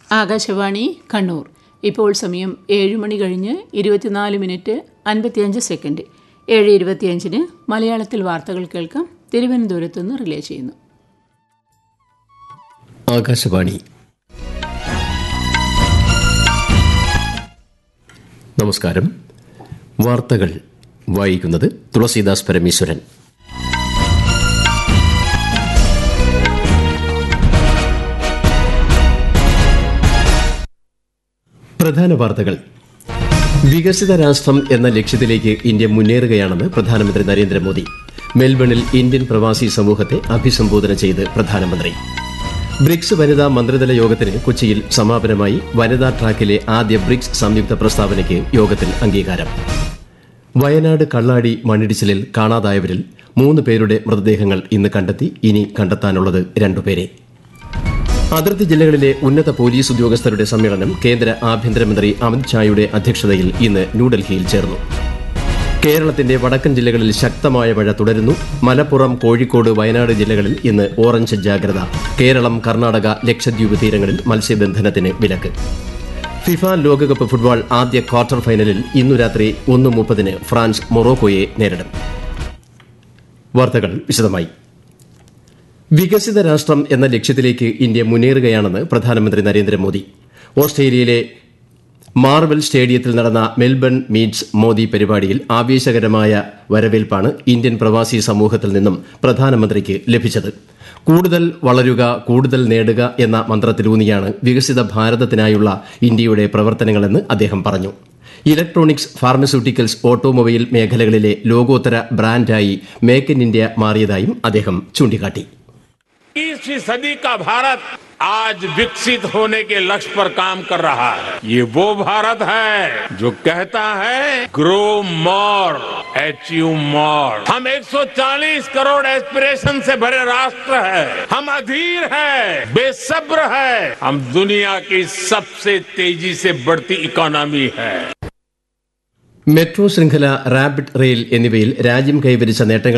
ആകാശവാണി കണ്ണൂർ ഇപ്പോൾ സമയം ഏഴ് മണി കഴിഞ്ഞ് ഇരുപത്തിനാല് മിനിറ്റ് അൻപത്തിയഞ്ച് സെക്കൻഡ് ഏഴ് ഇരുപത്തിയഞ്ചിന് മലയാളത്തിൽ വാർത്തകൾ കേൾക്കാം തിരുവനന്തപുരത്ത് നിന്ന് റിലേ ചെയ്യുന്നു ആകാശവാണി നമസ്കാരം വാർത്തകൾ വായിക്കുന്നത് തുളസീദാസ് പരമേശ്വരൻ പ്രധാന വാർത്തകൾ വികസിത രാഷ്ട്രം എന്ന ലക്ഷ്യത്തിലേക്ക് ഇന്ത്യ മുന്നേറുകയാണെന്ന് പ്രധാനമന്ത്രി നരേന്ദ്രമോദി മെൽബണിൽ ഇന്ത്യൻ പ്രവാസി സമൂഹത്തെ അഭിസംബോധന ചെയ്ത് പ്രധാനമന്ത്രി ബ്രിക്സ് വനിതാ മന്ത്രിതല യോഗത്തിന് കൊച്ചിയിൽ സമാപനമായി വനിതാ ട്രാക്കിലെ ആദ്യ ബ്രിക്സ് സംയുക്ത പ്രസ്താവനയ്ക്ക് യോഗത്തിൽ അംഗീകാരം വയനാട് കള്ളാടി മണ്ണിടിച്ചിലിൽ കാണാതായവരിൽ മൂന്ന് പേരുടെ മൃതദേഹങ്ങൾ ഇന്ന് കണ്ടെത്തി ഇനി കണ്ടെത്താനുള്ളത് രണ്ടുപേരെ അതിർത്തി ജില്ലകളിലെ ഉന്നത പോലീസ് ഉദ്യോഗസ്ഥരുടെ സമ്മേളനം കേന്ദ്ര ആഭ്യന്തരമന്ത്രി അമിത് ഷായുടെ അധ്യക്ഷതയിൽ ഇന്ന് ന്യൂഡൽഹിയിൽ ചേർന്നു കേരളത്തിന്റെ വടക്കൻ ജില്ലകളിൽ ശക്തമായ മഴ തുടരുന്നു മലപ്പുറം കോഴിക്കോട് വയനാട് ജില്ലകളിൽ ഇന്ന് ഓറഞ്ച് ജാഗ്രത കേരളം കർണാടക ലക്ഷദ്വീപ് തീരങ്ങളിൽ മത്സ്യബന്ധനത്തിന് വിലക്ക് ഫിഫ ലോകകപ്പ് ഫുട്ബോൾ ആദ്യ ക്വാർട്ടർ ഫൈനലിൽ ഇന്നു രാത്രി ഒന്ന് മുപ്പതിന് ഫ്രാൻസ് മൊറോക്കോയെ നേരിടും വാർത്തകൾ വിശദമായി വികസിത രാഷ്ട്രം എന്ന ലക്ഷ്യത്തിലേക്ക് ഇന്ത്യ മുന്നേറുകയാണെന്ന് പ്രധാനമന്ത്രി നരേന്ദ്രമോദി ഓസ്ട്രേലിയയിലെ മാർവൽ സ്റ്റേഡിയത്തിൽ നടന്ന മെൽബൺ മീറ്റ്സ് മോദി പരിപാടിയിൽ ആവേശകരമായ വരവേൽപ്പാണ് ഇന്ത്യൻ പ്രവാസി സമൂഹത്തിൽ നിന്നും പ്രധാനമന്ത്രിക്ക് ലഭിച്ചത് കൂടുതൽ വളരുക കൂടുതൽ നേടുക എന്ന മന്ത്രത്തിലൂന്നിയാണ് വികസിത ഭാരതത്തിനായുള്ള ഇന്ത്യയുടെ പ്രവർത്തനങ്ങളെന്ന് അദ്ദേഹം പറഞ്ഞു ഇലക്ട്രോണിക്സ് ഫാർമസ്യൂട്ടിക്കൽസ് ഓട്ടോമൊബൈൽ മേഖലകളിലെ ലോകോത്തര ബ്രാൻഡായി മേക്ക് ഇൻ ഇന്ത്യ മാറിയതായും അദ്ദേഹം ചൂണ്ടിക്കാട്ടി इक्कीसवीं सदी का भारत आज विकसित होने के लक्ष्य पर काम कर रहा है ये वो भारत है जो कहता है ग्रो मोर अचीव मोर हम 140 करोड़ एस्पिरेशन से भरे राष्ट्र है हम अधीर है बेसब्र है हम दुनिया की सबसे तेजी से बढ़ती इकोनॉमी है മെട്രോ ശൃംഖല റാപ്പിഡ് റെയിൽ എന്നിവയിൽ രാജ്യം കൈവരിച്ച നേട്ടങ്ങൾ